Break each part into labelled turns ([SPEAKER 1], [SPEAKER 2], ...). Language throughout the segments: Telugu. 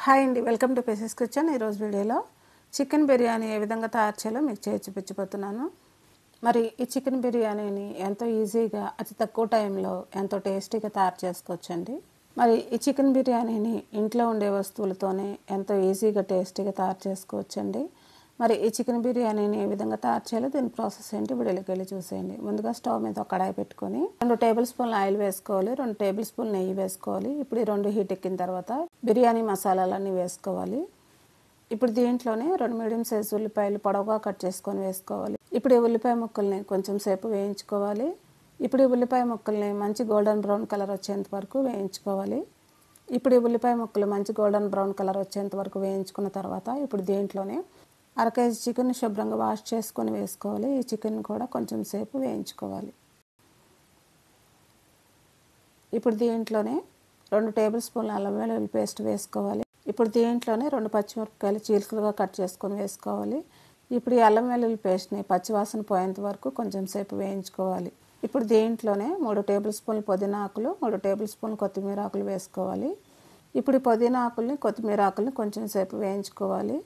[SPEAKER 1] హాయ్ అండి వెల్కమ్ టు పెసెస్ కిచెన్ ఈరోజు వీడియోలో చికెన్ బిర్యానీ ఏ విధంగా తయారు చేయాలో మీకు చేసి చూపించబోతున్నాను మరి ఈ చికెన్ బిర్యానీని ఎంతో ఈజీగా అతి తక్కువ టైంలో ఎంతో టేస్టీగా తయారు చేసుకోవచ్చండి మరి ఈ చికెన్ బిర్యానీని ఇంట్లో ఉండే వస్తువులతోనే ఎంతో ఈజీగా టేస్టీగా తయారు చేసుకోవచ్చండి మరి ఈ చికెన్ బిర్యానీని ఏ విధంగా తయారు చేయాలో దీని ప్రాసెస్ ఏంటి వీడియోకి వెళ్ళి చూసేయండి ముందుగా స్టవ్ మీద ఒక కడాయి పెట్టుకొని రెండు టేబుల్ స్పూన్ల ఆయిల్ వేసుకోవాలి రెండు టేబుల్ స్పూన్ నెయ్యి వేసుకోవాలి ఇప్పుడు ఈ రెండు హీట్ ఎక్కిన తర్వాత బిర్యానీ మసాలాలన్నీ వేసుకోవాలి ఇప్పుడు దీంట్లోనే రెండు మీడియం సైజు ఉల్లిపాయలు పొడవుగా కట్ చేసుకొని వేసుకోవాలి ఇప్పుడు ఈ ఉల్లిపాయ ముక్కల్ని కొంచెం సేపు వేయించుకోవాలి ఇప్పుడు ఈ ఉల్లిపాయ ముక్కల్ని మంచి గోల్డెన్ బ్రౌన్ కలర్ వచ్చేంత వరకు వేయించుకోవాలి ఇప్పుడు ఈ ఉల్లిపాయ ముక్కలు మంచి గోల్డెన్ బ్రౌన్ కలర్ వచ్చేంత వరకు వేయించుకున్న తర్వాత ఇప్పుడు దీంట్లోనే అర కేజీ చికెన్ శుభ్రంగా వాష్ చేసుకొని వేసుకోవాలి ఈ చికెన్ కూడా కొంచెం సేపు వేయించుకోవాలి ఇప్పుడు దీంట్లోనే రెండు టేబుల్ స్పూన్ల అల్లం వెల్లుల్లి పేస్ట్ వేసుకోవాలి ఇప్పుడు దీంట్లోనే రెండు పచ్చిమిరపకాయలు చీలికలుగా కట్ చేసుకొని వేసుకోవాలి ఇప్పుడు ఈ అల్లం వెల్లుల్లి పేస్ట్ని పచ్చివాసన పోయేంత వరకు కొంచెం సేపు వేయించుకోవాలి ఇప్పుడు దీంట్లోనే మూడు టేబుల్ స్పూన్లు పుదీనా ఆకులు మూడు టేబుల్ స్పూన్లు కొత్తిమీర ఆకులు వేసుకోవాలి ఇప్పుడు ఈ పుదీనా ఆకుల్ని కొత్తిమీర ఆకుల్ని కొంచెం సేపు వేయించుకోవాలి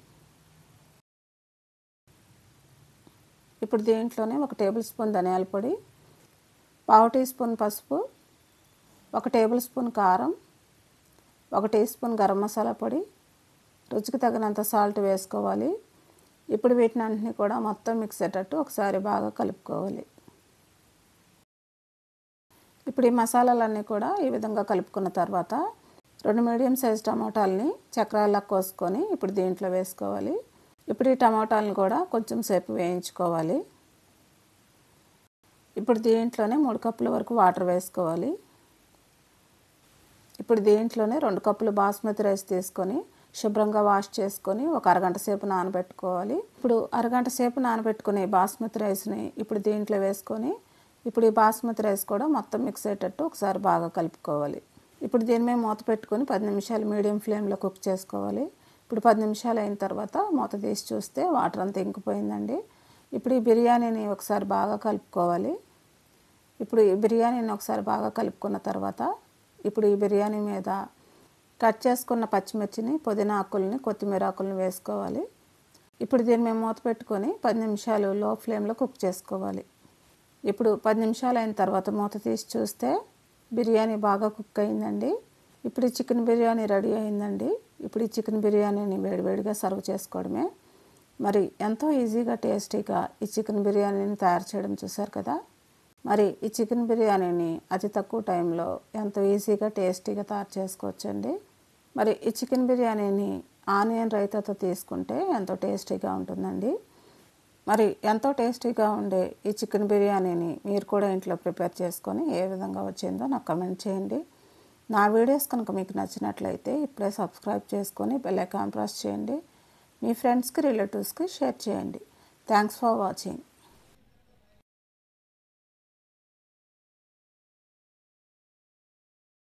[SPEAKER 1] ఇప్పుడు దీంట్లోనే ఒక టేబుల్ స్పూన్ ధనియాల పొడి పావు టీ స్పూన్ పసుపు ఒక టేబుల్ స్పూన్ కారం ఒక టీ స్పూన్ గరం మసాలా పొడి రుచికి తగినంత సాల్ట్ వేసుకోవాలి ఇప్పుడు వీటిని అన్నింటినీ కూడా మొత్తం మిక్స్ అయ్యేటట్టు ఒకసారి బాగా కలుపుకోవాలి ఇప్పుడు ఈ మసాలాలన్నీ కూడా ఈ విధంగా కలుపుకున్న తర్వాత రెండు మీడియం సైజ్ టమాటాలని చక్రాల్లా కోసుకొని ఇప్పుడు దీంట్లో వేసుకోవాలి ఇప్పుడు ఈ టమాటాలను కూడా కొంచెం సేపు వేయించుకోవాలి ఇప్పుడు దీంట్లోనే మూడు కప్పుల వరకు వాటర్ వేసుకోవాలి ఇప్పుడు దీంట్లోనే రెండు కప్పులు బాస్మతి రైస్ తీసుకొని శుభ్రంగా వాష్ చేసుకొని ఒక అరగంట సేపు నానబెట్టుకోవాలి ఇప్పుడు అరగంట సేపు నానబెట్టుకుని బాస్మతి రైస్ని ఇప్పుడు దీంట్లో వేసుకొని ఇప్పుడు ఈ బాస్మతి రైస్ కూడా మొత్తం మిక్స్ అయ్యేటట్టు ఒకసారి బాగా కలుపుకోవాలి ఇప్పుడు దీని మీద మూత పెట్టుకొని పది నిమిషాలు మీడియం ఫ్లేమ్లో కుక్ చేసుకోవాలి ఇప్పుడు పది నిమిషాలు అయిన తర్వాత మూత తీసి చూస్తే వాటర్ అంతా ఇంకిపోయిందండి ఇప్పుడు ఈ బిర్యానీని ఒకసారి బాగా కలుపుకోవాలి ఇప్పుడు ఈ బిర్యానీని ఒకసారి బాగా కలుపుకున్న తర్వాత ఇప్పుడు ఈ బిర్యానీ మీద కట్ చేసుకున్న పచ్చిమిర్చిని పుదీనా ఆకుల్ని కొత్తిమీర ఆకుల్ని వేసుకోవాలి ఇప్పుడు దీన్ని మేము మూత పెట్టుకొని పది నిమిషాలు లో ఫ్లేమ్లో కుక్ చేసుకోవాలి ఇప్పుడు పది నిమిషాలు అయిన తర్వాత మూత తీసి చూస్తే బిర్యానీ బాగా కుక్ అయిందండి ఇప్పుడు ఈ చికెన్ బిర్యానీ రెడీ అయిందండి ఇప్పుడు ఈ చికెన్ బిర్యానీని వేడివేడిగా సర్వ్ చేసుకోవడమే మరి ఎంతో ఈజీగా టేస్టీగా ఈ చికెన్ బిర్యానీని తయారు చేయడం చూసారు కదా మరి ఈ చికెన్ బిర్యానీని అతి తక్కువ టైంలో ఎంతో ఈజీగా టేస్టీగా తయారు చేసుకోవచ్చండి మరి ఈ చికెన్ బిర్యానీని ఆనియన్ రైతాతో తీసుకుంటే ఎంతో టేస్టీగా ఉంటుందండి మరి ఎంతో టేస్టీగా ఉండే ఈ చికెన్ బిర్యానీని మీరు కూడా ఇంట్లో ప్రిపేర్ చేసుకొని ఏ విధంగా వచ్చిందో నాకు కమెంట్ చేయండి నా వీడియోస్ కనుక మీకు నచ్చినట్లయితే ఇప్పుడే సబ్స్క్రైబ్ చేసుకొని బెల్ ఐకాన్ ప్రెస్ చేయండి మీ ఫ్రెండ్స్కి రిలేటివ్స్కి షేర్ చేయండి థ్యాంక్స్ ఫర్ వాచింగ్